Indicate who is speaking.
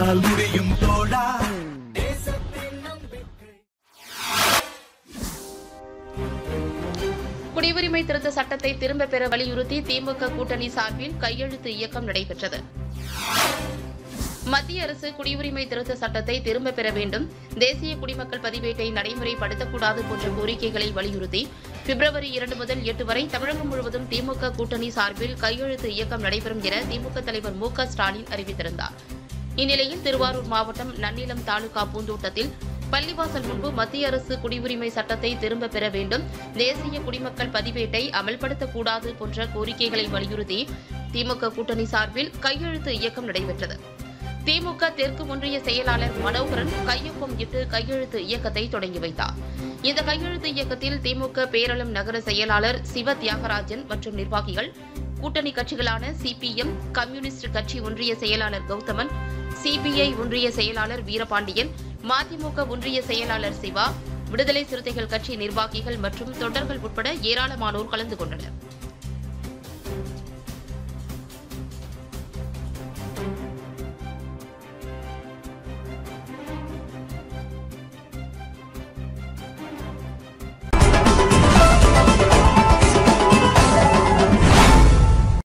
Speaker 1: உன்னால் முடியும் தோழா
Speaker 2: குடியுரிமை திருத்த சட்டத்தை திரும்பப் பெற வலியுறுத்தி திமுக கூட்டணி சார்பில் கையெழுத்து இயக்கம் நடைபெற்றது மத்திய அரசு குடியுரிமை திருத்த சட்டத்தை திரும்பப் பெற வேண்டும் தேசிய குடிமக்கள் பதிவேட்டை நடைமுறைப்படுத்தக்கூடாது போன்ற கோரிக்கைகளை வலியுறுத்தி பிப்ரவரி இரண்டு முதல் எட்டு வரை தமிழகம் முழுவதும் திமுக கூட்டணி சார்பில் கையெழுத்து இயக்கம் நடைபெறும் என திமுக தலைவர் மு க ஸ்டாலின் அறிவித்திருந்தார் இந்நிலையில் திருவாரூர் மாவட்டம் நன்னிலம் தாலுகா பூந்தோட்டத்தில் பள்ளிவாசல் முன்பு மத்திய அரசு குடியுரிமை சட்டத்தை திரும்பப் பெற வேண்டும் தேசிய குடிமக்கள் பதிவேட்டை அமல்படுத்தக்கூடாது போன்ற கோரிக்கைகளை வலியுறுத்தி திமுக கூட்டணி சார்பில் கையெழுத்து இயக்கம் நடைபெற்றது திமுக தெற்கு ஒன்றிய செயலாளர் மனோகரன் கையொப்பம் இட்டு கையெழுத்து இயக்கத்தை தொடங்கி வைத்தார் இந்த கையெழுத்து இயக்கத்தில் திமுக பேரளம் நகர செயலாளர் சிவ தியாகராஜன் மற்றும் நிர்வாகிகள் கூட்டணி கட்சிகளான சிபிஎம் கம்யூனிஸ்ட் கட்சி ஒன்றிய செயலாளர் கௌதமன் சிபிஐ ஒன்றிய செயலாளர் வீரபாண்டியன் மதிமுக ஒன்றிய செயலாளர் சிவா விடுதலை சிறுத்தைகள் கட்சி நிர்வாகிகள் மற்றும் தொண்டர்கள் உட்பட ஏராளமானோர் கலந்து கொண்டனர்